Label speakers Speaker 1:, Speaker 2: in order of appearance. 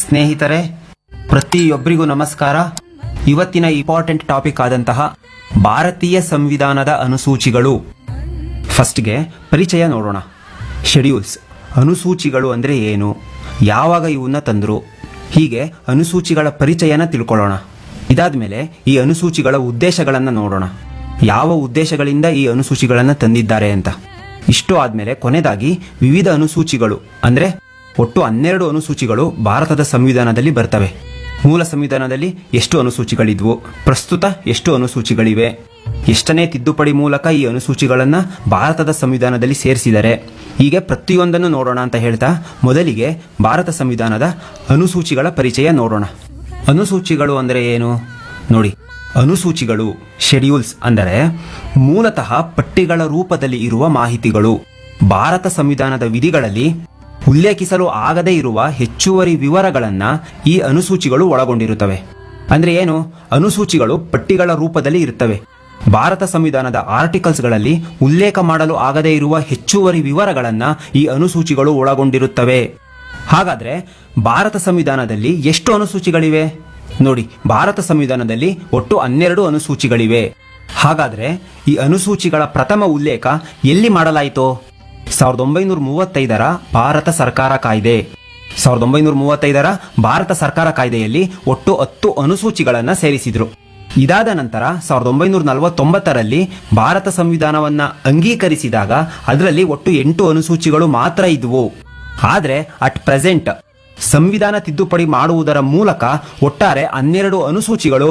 Speaker 1: ಸ್ನೇಹಿತರೆ ಪ್ರತಿಯೊಬ್ಬರಿಗೂ ನಮಸ್ಕಾರ ಇವತ್ತಿನ ಇಂಪಾರ್ಟೆಂಟ್ ಟಾಪಿಕ್ ಆದಂತಹ ಭಾರತೀಯ ಸಂವಿಧಾನದ ಅನುಸೂಚಿಗಳು ಫಸ್ಟ್ಗೆ ಪರಿಚಯ ನೋಡೋಣ ಶೆಡ್ಯೂಲ್ಸ್ ಅನುಸೂಚಿಗಳು ಅಂದರೆ ಏನು ಯಾವಾಗ ಇವನ್ನ ತಂದರು ಹೀಗೆ ಅನುಸೂಚಿಗಳ ಪರಿಚಯನ ತಿಳ್ಕೊಳ್ಳೋಣ ಇದಾದ್ಮೇಲೆ ಈ ಅನುಸೂಚಿಗಳ ಉದ್ದೇಶಗಳನ್ನು ನೋಡೋಣ ಯಾವ ಉದ್ದೇಶಗಳಿಂದ ಈ ಅನುಸೂಚಿಗಳನ್ನು ತಂದಿದ್ದಾರೆ ಅಂತ ಇಷ್ಟು ಆದ್ಮೇಲೆ ಕೊನೆಯದಾಗಿ ವಿವಿಧ ಅನುಸೂಚಿಗಳು ಅಂದ್ರೆ ಒಟ್ಟು ಹನ್ನೆರಡು ಅನುಸೂಚಿಗಳು ಭಾರತದ ಸಂವಿಧಾನದಲ್ಲಿ ಬರ್ತವೆ ಮೂಲ ಸಂವಿಧಾನದಲ್ಲಿ ಎಷ್ಟು ಅನುಸೂಚಿಗಳಿದ್ವು ಪ್ರಸ್ತುತ ಎಷ್ಟು ಅನುಸೂಚಿಗಳಿವೆ ಎಷ್ಟನೇ ತಿದ್ದುಪಡಿ ಮೂಲಕ ಈ ಅನುಸೂಚಿಗಳನ್ನ ಭಾರತದ ಸಂವಿಧಾನದಲ್ಲಿ ಸೇರಿಸಿದ್ದಾರೆ ಹೀಗೆ ಪ್ರತಿಯೊಂದನ್ನು ನೋಡೋಣ ಅಂತ ಹೇಳ್ತಾ ಮೊದಲಿಗೆ ಭಾರತ ಸಂವಿಧಾನದ ಅನುಸೂಚಿಗಳ ಪರಿಚಯ ನೋಡೋಣ ಅನುಸೂಚಿಗಳು ಅಂದರೆ ಏನು ನೋಡಿ ಅನುಸೂಚಿಗಳು ಶೆಡ್ಯೂಲ್ಸ್ ಅಂದರೆ ಮೂಲತಃ ಪಟ್ಟಿಗಳ ರೂಪದಲ್ಲಿ ಇರುವ ಮಾಹಿತಿಗಳು ಭಾರತ ಸಂವಿಧಾನದ ವಿಧಿಗಳಲ್ಲಿ ಉಲ್ಲೇಖಿಸಲು ಆಗದೇ ಇರುವ ಹೆಚ್ಚುವರಿ ವಿವರಗಳನ್ನ ಈ ಅನುಸೂಚಿಗಳು ಒಳಗೊಂಡಿರುತ್ತವೆ ಅಂದ್ರೆ ಏನು ಅನುಸೂಚಿಗಳು ಪಟ್ಟಿಗಳ ರೂಪದಲ್ಲಿ ಇರುತ್ತವೆ ಭಾರತ ಸಂವಿಧಾನದ ಆರ್ಟಿಕಲ್ಸ್ಗಳಲ್ಲಿ ಉಲ್ಲೇಖ ಮಾಡಲು ಆಗದೇ ಇರುವ ಹೆಚ್ಚುವರಿ ವಿವರಗಳನ್ನ ಈ ಅನುಸೂಚಿಗಳು ಒಳಗೊಂಡಿರುತ್ತವೆ ಹಾಗಾದ್ರೆ ಭಾರತ ಸಂವಿಧಾನದಲ್ಲಿ ಎಷ್ಟು ಅನುಸೂಚಿಗಳಿವೆ ನೋಡಿ ಭಾರತ ಸಂವಿಧಾನದಲ್ಲಿ ಒಟ್ಟು ಹನ್ನೆರಡು ಅನುಸೂಚಿಗಳಿವೆ ಹಾಗಾದ್ರೆ ಈ ಅನುಸೂಚಿಗಳ ಪ್ರಥಮ ಉಲ್ಲೇಖ ಎಲ್ಲಿ ಮಾಡಲಾಯಿತು ಸಾವಿರದ ಒಂಬೈನೂರ ಮೂವತ್ತೈದರ ಭಾರತ ಸರ್ಕಾರ ಕಾಯ್ದೆ ಸಾವಿರದ ಒಂಬೈನೂರ ಮೂವತ್ತೈದರ ಭಾರತ ಸರ್ಕಾರ ಕಾಯ್ದೆಯಲ್ಲಿ ಒಟ್ಟು ಹತ್ತು ಅನುಸೂಚಿಗಳನ್ನ ಸೇರಿಸಿದ್ರು ಇದಾದ ನಂತರ ಸಾವಿರದ ಒಂಬೈನೂರ ನಲವತ್ತೊಂಬತ್ತರಲ್ಲಿ ಭಾರತ ಸಂವಿಧಾನವನ್ನ ಅಂಗೀಕರಿಸಿದಾಗ ಅದರಲ್ಲಿ ಒಟ್ಟು ಎಂಟು ಅನುಸೂಚಿಗಳು ಮಾತ್ರ ಇದ್ವು ಆದ್ರೆ ಅಟ್ ಪ್ರೆಸೆಂಟ್ ಸಂವಿಧಾನ ತಿದ್ದುಪಡಿ ಮಾಡುವುದರ ಮೂಲಕ ಒಟ್ಟಾರೆ ಹನ್ನೆರಡು ಅನುಸೂಚಿಗಳು